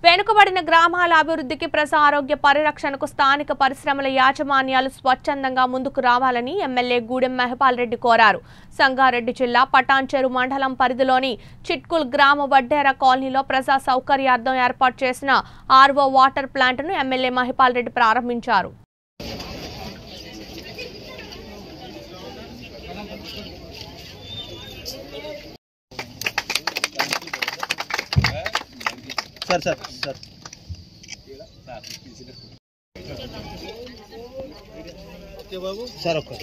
వెనుకబడిన గ్రామాల అభివృద్ధికి ప్రజా ఆరోగ్య పరిరక్షణకు స్థానిక పరిశ్రమల యాజమాన్యాలు స్వచ్ఛందంగా ముందుకు రావాలని ఎమ్మెల్యే గూడెం మహిపాల్ రెడ్డి కోరారు సంగారెడ్డి జిల్లా పటాన్చెరు మండలం పరిధిలోని చిట్కుల్ గ్రామ వడ్డేర కాలనీలో ప్రజా సౌకర్యార్థం ఏర్పాటు చేసిన ఆర్వో వాటర్ ప్లాంట్ను ఎమ్మెల్యే మహిపాల్ రెడ్డి ప్రారంభించారు సార్ సార్ సార్ సార్ ఒక్క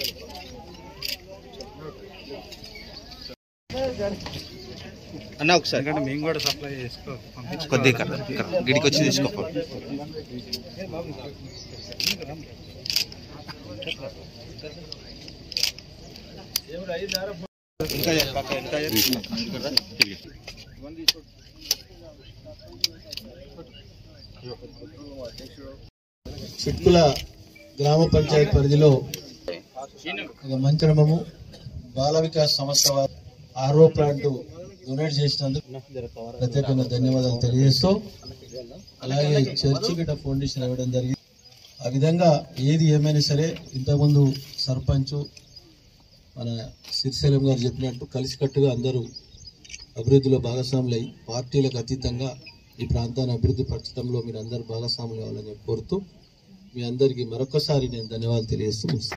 అన్న ఒకసారి ఎందుకంటే మేము కూడా సప్లై చేసుకో కొద్దిగా ఇక్కడ, ఇక్కడ, గిడికి వచ్చి తీసుకో ఇంకా చేయి, పక్క, ఇంకా చేయి. చిట్కుల గ్రామ పంచాయతీ పరిధిలో ఒక మంత్రమము బాల వికాస్ సంస్థ వారు ఆర్ఓ ప్లాంట్ డొనేట్ చేసినందుకు ప్రత్యేకంగా ధన్యవాదాలు తెలియజేస్తూ అలాగే చర్చి గిట్ట ఫౌండేషన్ ఇవ్వడం జరిగింది ఆ విధంగా ఏది ఏమైనా సరే ఇంతకుముందు సర్పంచ్ మన సిరిశైలం గారు చెప్పినట్టు కలిసికట్టుగా అందరూ అభివృద్ధిలో భాగస్వాములై పార్టీలకు అతీతంగా ఈ ప్రాంతాన్ని అభివృద్ధి పరచడంలో మీరు అందరూ భాగస్వాములు కావాలని కోరుతూ మీ అందరికీ మరొకసారి నేను ధన్యవాదాలు తెలియజేస్తూ